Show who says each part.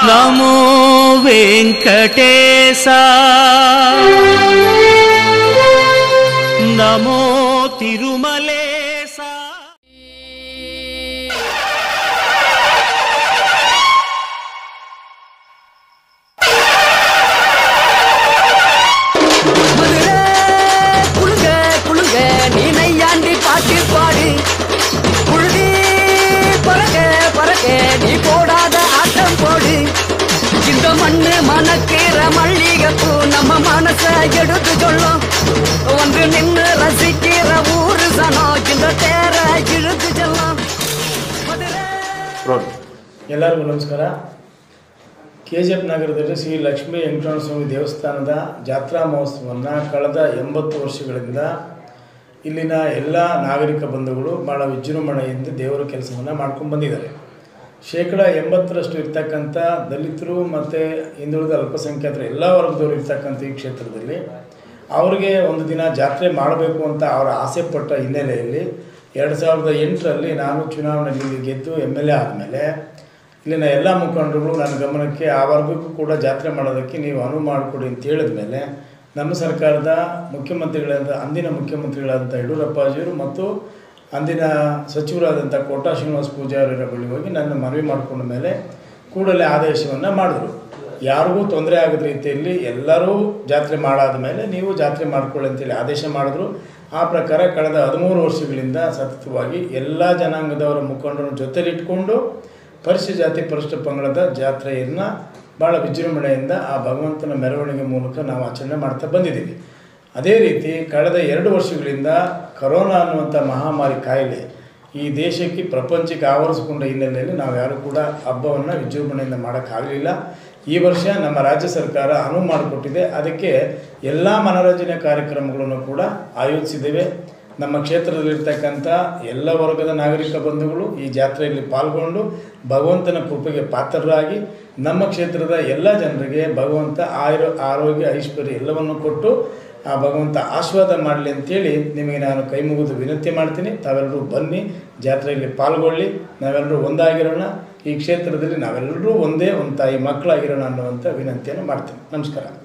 Speaker 1: ನಮೋ ವೆಂಕಟೇಶ ನಮೋ ತಿರುಮಲೇಶ
Speaker 2: மதுரை குழுங்க குழுங்க நீ நையாண்டி பாட்டு பாடு புழுதி பறக்க பறக்க நீ போடாத ஆட்டம் போடு இந்த மண்ணு மணக்கிற மல்லிகைப்பூ நம்ம மனச எடுத்து சொல்லும் வந்து நின்று ரசிக்கிற ஊரு சனம் இந்த தேர இழுத்து செல்லும் மதுரை
Speaker 3: ಎಲ್ಲರಿಗೂ ನಮಸ್ಕಾರ ಕೆ ಜಿ ಎಫ್ ನಗರದಲ್ಲಿ ಶ್ರೀ ಲಕ್ಷ್ಮೀ ವೆಂಕಟರಮಣ ಸ್ವಾಮಿ ದೇವಸ್ಥಾನದ ಜಾತ್ರಾ ಮಹೋತ್ಸವವನ್ನು ಕಳೆದ ಎಂಬತ್ತು ವರ್ಷಗಳಿಂದ ಇಲ್ಲಿನ ಎಲ್ಲ ನಾಗರಿಕ ಬಂಧುಗಳು ಭಾಳ ವಿಜೃಂಭಣೆಯಿಂದ ದೇವರ ಕೆಲಸವನ್ನು ಮಾಡ್ಕೊಂಡು ಬಂದಿದ್ದಾರೆ ಶೇಕಡ ಎಂಬತ್ತರಷ್ಟು ಇರ್ತಕ್ಕಂಥ ದಲಿತರು ಮತ್ತು ಹಿಂದುಳಿದ ಅಲ್ಪಸಂಖ್ಯಾತರು ಎಲ್ಲ ವರ್ಗದವರು ಇರ್ತಕ್ಕಂಥ ಈ ಕ್ಷೇತ್ರದಲ್ಲಿ ಅವ್ರಿಗೆ ಒಂದು ದಿನ ಜಾತ್ರೆ ಮಾಡಬೇಕು ಅಂತ ಅವರ ಆಸೆ ಪಟ್ಟ ಹಿನ್ನೆಲೆಯಲ್ಲಿ ಎರಡು ಸಾವಿರದ ಎಂಟರಲ್ಲಿ ನಾನು ಚುನಾವಣೆಯಲ್ಲಿ ಗೆದ್ದು ಎಮ್ ಎಲ್ ಎ ಆದಮೇಲೆ ಇಲ್ಲಿನ ಎಲ್ಲ ಮುಖಂಡರುಗಳು ನನ್ನ ಗಮನಕ್ಕೆ ಆ ವರ್ಗಕ್ಕೂ ಕೂಡ ಜಾತ್ರೆ ಮಾಡೋದಕ್ಕೆ ನೀವು ಅನುವು ಮಾಡಿಕೊಡಿ ಅಂತ ಹೇಳಿದ ಮೇಲೆ ನಮ್ಮ ಸರ್ಕಾರದ ಮುಖ್ಯಮಂತ್ರಿಗಳಾದ ಅಂದಿನ ಮುಖ್ಯಮಂತ್ರಿಗಳಾದಂಥ ಯಡಿಯೂರಪ್ಪಾಜಿಯವರು ಮತ್ತು ಅಂದಿನ ಸಚಿವರಾದಂಥ ಕೋಟಾ ಶ್ರೀನಿವಾಸ ಪೂಜಾರಿಯವರ ಬಳಿ ಹೋಗಿ ನನ್ನ ಮನವಿ ಮಾಡಿಕೊಂಡ ಮೇಲೆ ಕೂಡಲೇ ಆದೇಶವನ್ನು ಮಾಡಿದ್ರು ಯಾರಿಗೂ ತೊಂದರೆ ಆಗದ ರೀತಿಯಲ್ಲಿ ಎಲ್ಲರೂ ಜಾತ್ರೆ ಮಾಡಾದ ಮೇಲೆ ನೀವು ಜಾತ್ರೆ ಮಾಡ್ಕೊಳ್ಳಿ ಅಂತೇಳಿ ಆದೇಶ ಮಾಡಿದ್ರು ಆ ಪ್ರಕಾರ ಕಳೆದ ಹದಿಮೂರು ವರ್ಷಗಳಿಂದ ಸತತವಾಗಿ ಎಲ್ಲ ಜನಾಂಗದವರ ಮುಖಂಡರನ್ನು ಜೊತೆಲಿಟ್ಕೊಂಡು ಪರಿಶಿಷ್ಟ ಜಾತಿ ಪರಿಶಿಷ್ಟ ಪಂಗಡದ ಜಾತ್ರೆಯನ್ನು ಭಾಳ ವಿಜೃಂಭಣೆಯಿಂದ ಆ ಭಗವಂತನ ಮೆರವಣಿಗೆ ಮೂಲಕ ನಾವು ಆಚರಣೆ ಮಾಡ್ತಾ ಬಂದಿದ್ದೀವಿ ಅದೇ ರೀತಿ ಕಳೆದ ಎರಡು ವರ್ಷಗಳಿಂದ ಕರೋನಾ ಅನ್ನುವಂಥ ಮಹಾಮಾರಿ ಕಾಯಿಲೆ ಈ ದೇಶಕ್ಕೆ ಪ್ರಪಂಚಕ್ಕೆ ಆವರಿಸಿಕೊಂಡ ಹಿನ್ನೆಲೆಯಲ್ಲಿ ನಾವು ಯಾರೂ ಕೂಡ ಹಬ್ಬವನ್ನು ವಿಜೃಂಭಣೆಯಿಂದ ಮಾಡೋಕ್ಕಾಗಲಿಲ್ಲ ಈ ವರ್ಷ ನಮ್ಮ ರಾಜ್ಯ ಸರ್ಕಾರ ಅನುವು ಮಾಡಿಕೊಟ್ಟಿದೆ ಅದಕ್ಕೆ ಎಲ್ಲ ಮನೋರಂಜನೆ ಕಾರ್ಯಕ್ರಮಗಳನ್ನು ಕೂಡ ಆಯೋಜಿಸಿದ್ದೇವೆ ನಮ್ಮ ಕ್ಷೇತ್ರದಲ್ಲಿರ್ತಕ್ಕಂಥ ಎಲ್ಲ ವರ್ಗದ ನಾಗರಿಕ ಬಂಧುಗಳು ಈ ಜಾತ್ರೆಯಲ್ಲಿ ಪಾಲ್ಗೊಂಡು ಭಗವಂತನ ಕೃಪೆಗೆ ಪಾತ್ರರಾಗಿ ನಮ್ಮ ಕ್ಷೇತ್ರದ ಎಲ್ಲ ಜನರಿಗೆ ಭಗವಂತ ಆಯುರ ಆರೋಗ್ಯ ಐಶ್ವರ್ಯ ಎಲ್ಲವನ್ನು ಕೊಟ್ಟು ಆ ಭಗವಂತ ಆಶೀರ್ವಾದ ಮಾಡಲಿ ಅಂತೇಳಿ ನಿಮಗೆ ನಾನು ಕೈ ಮುಗಿದು ವಿನಂತಿ ಮಾಡ್ತೀನಿ ತಾವೆಲ್ಲರೂ ಬನ್ನಿ ಜಾತ್ರೆಯಲ್ಲಿ ಪಾಲ್ಗೊಳ್ಳಿ ನಾವೆಲ್ಲರೂ ಒಂದಾಗಿರೋಣ ಈ ಕ್ಷೇತ್ರದಲ್ಲಿ ನಾವೆಲ್ಲರೂ ಒಂದೇ ಒಂದು ತಾಯಿ ಮಕ್ಕಳಾಗಿರೋಣ ಅನ್ನುವಂಥ ವಿನಂತಿಯನ್ನು ಮಾಡ್ತೀನಿ ನಮಸ್ಕಾರ